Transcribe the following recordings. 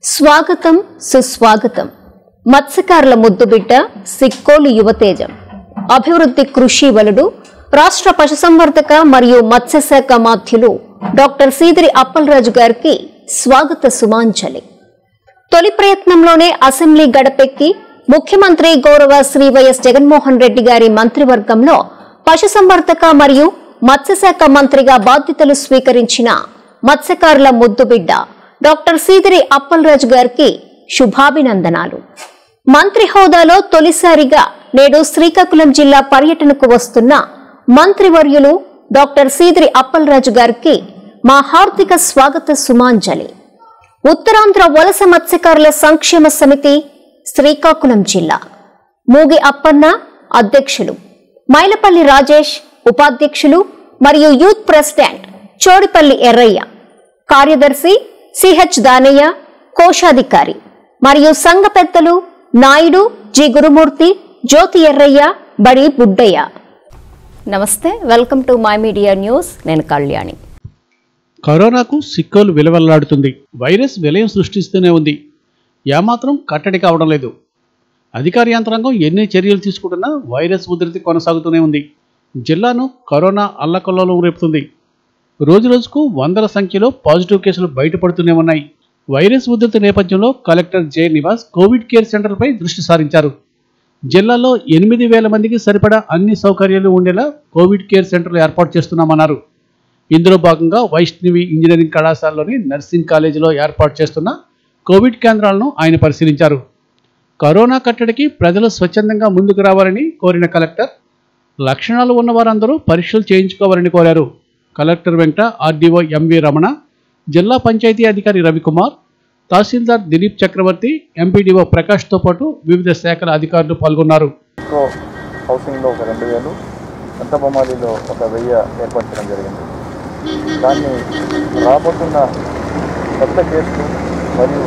స్వాగతం సుస్వాగతం మత్స్యకారుల ముద్దుబిడ్డ సిక్కోలు యువతేజం అభివృద్ధి కృషి వలుడు రాష్ట్ర పశుసంవర్ధక మరియు మత్స్యశాఖ మాధ్యులు డాక్టర్ సీదిరి అప్పలరాజు గారికి స్వాగత సుమాంజలి తొలి ప్రయత్నంలోనే అసెంబ్లీ గడపెక్కి ముఖ్యమంత్రి గౌరవ శ్రీ వైఎస్ జగన్మోహన్ రెడ్డి గారి మంత్రివర్గంలో పశుసంవర్ధక మరియు మత్స్యశాఖ మంత్రిగా బాధ్యతలు స్వీకరించిన మత్స్యకారుల ముద్దుబిడ్డ డాక్టర్ సీదిరి అప్పలరాజు గారికి శుభాభినందనాలు మంత్రి హోదాలో తొలిసారిగా నేడు శ్రీకాకుళం జిల్లా పర్యటనకు వస్తున్న మంత్రివర్యులు డాక్టర్ సీదిరి అప్పలరాజు గారికి మా హార్దిక స్వాగత సుమాంజలి ఉత్తరాంధ్ర వలస మత్స్యకారుల సంక్షేమ సమితి శ్రీకాకుళం జిల్లా మూగి అప్పన్న అధ్యక్షులు మైలపల్లి రాజేష్ ఉపాధ్యక్షులు మరియు యూత్ ప్రెసిడెంట్ చోడిపల్లి ఎర్రయ్య కార్యదర్శి సిహెచ్ దానయ్య కోశాధికారి మరియు సంఘ పెద్దలు నాయుడు జి గురుమూర్తి జ్యోతి ఎర్రయ్య బడి బుడ్డయ్య నమస్తే welcome to my media news నేను కళ్యాణి కరోనాకు సిక్కోలు విలవల్లాడుతుంది వైరస్ విలయం సృష్టిస్తూనే ఉంది ఏమాత్రం కట్టడి కావడం లేదు అధికార యంత్రాంగం ఎన్ని చర్యలు తీసుకుంటున్నా వైరస్ ఉధృతి కొనసాగుతూనే ఉంది జిల్లాను కరోనా అల్లకల్లోలం రేపుతుంది రోజురోజుకు వందల సంఖ్యలో పాజిటివ్ కేసులు బయటపడుతూనే ఉన్నాయి వైరస్ ఉధృతి నేపథ్యంలో collector J Nivas covid care సెంటర్పై దృష్టి సారించారు జిల్లాలో ఎనిమిది వేల మందికి సరిపడా అన్ని సౌకర్యాలు ఉండేలా కోవిడ్ కేర్ సెంటర్లు ఏర్పాటు చేస్తున్నామన్నారు ఇందులో భాగంగా వైష్ణవి ఇంజనీరింగ్ కళాశాలలోని నర్సింగ్ కాలేజీలో ఏర్పాటు చేస్తున్న కోవిడ్ కేంద్రాలను ఆయన పరిశీలించారు కరోనా కట్టడికి ప్రజలు స్వచ్ఛందంగా ముందుకు రావాలని కోరిన కలెక్టర్ లక్షణాలు ఉన్న వారందరూ పరీక్షలు చేయించుకోవాలని కోరారు కలెక్టర్ వెంట ఆర్డీఓ ఎంవి రమణ జిల్లా పంచాయతీ అధికారి రవికుమార్ తహసీల్దార్ దిలీప్ చక్రవర్తి ఎంపీడీఓ ప్రకాష్తో పాటు వివిధ శాఖల అధికారులు పాల్గొన్నారు ఇంకో హౌసింగ్లో ఒక రెండు వేలు సంతబొమ్మాలిలో ఒక వెయ్యి ఏర్పాటు చేయడం జరిగింది దాన్ని రాబోతున్న కొత్త కేసులు మరియు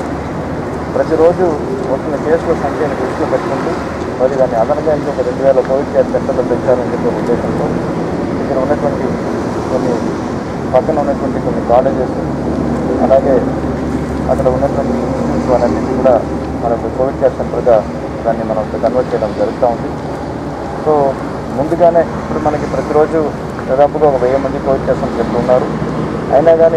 ప్రతిరోజు వస్తున్న కేసుల సంఖ్యను దృష్టిలో పెట్టుకుంటూ మరి దాన్ని అదనంగా ఇంకొక రెండు వేల కోవిడ్ కేర్ సెంటర్లు పెంచాలని చెప్పే ఉద్దేశంతో ఇక్కడ ఉన్నటువంటి కొన్ని పక్కన ఉన్నటువంటి కొన్ని కాలేజెస్ అలాగే అక్కడ ఉన్నటువంటి ఇన్స్టిట్యూట్స్ అన్నింటినీ కూడా మనకు కోవిడ్ కేర్ సెంటర్గా దాన్ని మనం కన్వర్ట్ చేయడం జరుగుతూ ఉంది సో ముందుగానే ఇప్పుడు మనకి ప్రతిరోజు దాదాపుగా ఒక వెయ్యి మంది కోవిడ్ కేర్ సెంటర్లు ఉన్నారు అయినా కానీ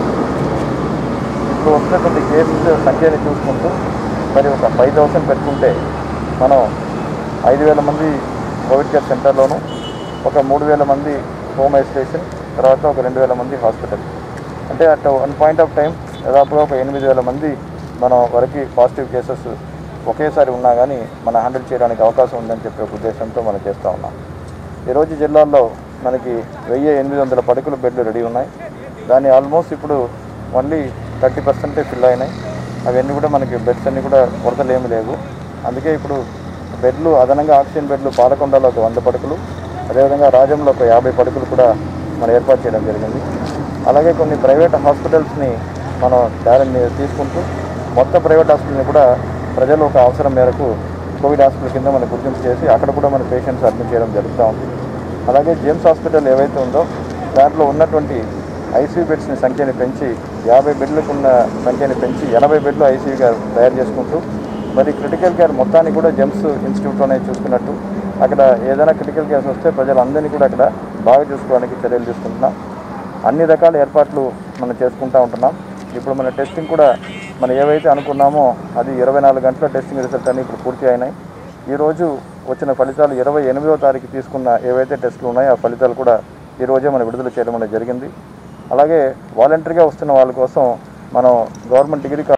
ఇప్పుడు వస్తున్నటువంటి కేసెస్ సంఖ్యని చూసుకుంటూ మరి ఒక ఫైవ్ థౌసండ్ పెట్టుకుంటే మనం ఐదు వేల మంది కోవిడ్ కేర్ సెంటర్లోను ఒక మూడు వేల మంది హోమ్ ఐసోలేషన్ తర్వాత ఒక రెండు వేల మంది హాస్పిటల్ అంటే at one point of time దాదాపుగా ఒక ఎనిమిది వేల మంది మనం వరకు పాజిటివ్ కేసెస్ ఒకేసారి ఉన్నా కానీ మనం హ్యాండిల్ చేయడానికి అవకాశం ఉందని చెప్పే ఒక ఉద్దేశంతో మనం చేస్తూ ఉన్నాం ఈరోజు జిల్లాలో మనకి వెయ్యి ఎనిమిది వందల పడకల బెడ్లు రెడీ ఉన్నాయి దాన్ని ఆల్మోస్ట్ ఇప్పుడు మళ్ళీ థర్టీ పర్సెంటే ఫిల్ అయినాయి అవన్నీ కూడా మనకి బెడ్స్ అన్నీ కూడా కొరతలు ఏమీ లేవు అందుకే ఇప్పుడు బెడ్లు అదనంగా ఆక్సిజన్ బెడ్లు పాలకొండలో ఒక వంద పడకలు అదేవిధంగా రాజంలో ఒక యాభై పడకలు కూడా మనం ఏర్పాటు చేయడం జరిగింది అలాగే కొన్ని ప్రైవేట్ హాస్పిటల్స్ని మనం దారిని తీసుకుంటూ మొత్తం ప్రైవేట్ హాస్పిటల్ని కూడా ప్రజలు ఒక అవసరం మేరకు కోవిడ్ హాస్పిటల్ కింద మనం గుర్తింపు చేసి అక్కడ కూడా మన పేషెంట్స్ అడ్మిట్ చేయడం జరుగుతూ ఉంది అలాగే జేమ్స్ హాస్పిటల్ ఏవైతే ఉందో దాంట్లో ఉన్నటువంటి ఐసీయూ బెడ్స్ని సంఖ్యని పెంచి యాభై బెడ్లకు ఉన్న సంఖ్యని పెంచి ఎనభై బెడ్లు ఐసీయూగా తయారు చేసుకుంటూ మరి క్రిటికల్ కేర్ మొత్తాన్ని కూడా జెమ్స్ ఇన్స్టిట్యూట్లోనే చూసుకున్నట్టు అక్కడ ఏదైనా క్రిటికల్ కేర్స్ వస్తే ప్రజలందరినీ కూడా అక్కడ బాగా చూసుకోవడానికి చర్యలు తీసుకుంటున్నాం అన్ని రకాల ఏర్పాట్లు మనం చేసుకుంటూ ఉంటున్నాం ఇప్పుడు మన టెస్టింగ్ కూడా మనం ఏవైతే అనుకున్నామో అది ఇరవై నాలుగు గంటల టెస్టింగ్ రిజల్ట్ అన్ని ఇప్పుడు పూర్తి అయినాయి ఈరోజు వచ్చిన ఫలితాలు ఇరవై ఎనిమిదవ తారీఖు తీసుకున్న ఏవైతే టెస్టులు ఉన్నాయో ఆ ఫలితాలు కూడా ఈరోజే మనం విడుదల చేయడం అనేది జరిగింది అలాగే వాలంటరీగా వస్తున్న వాళ్ళ కోసం మనం గవర్నమెంట్ డిగ్రీ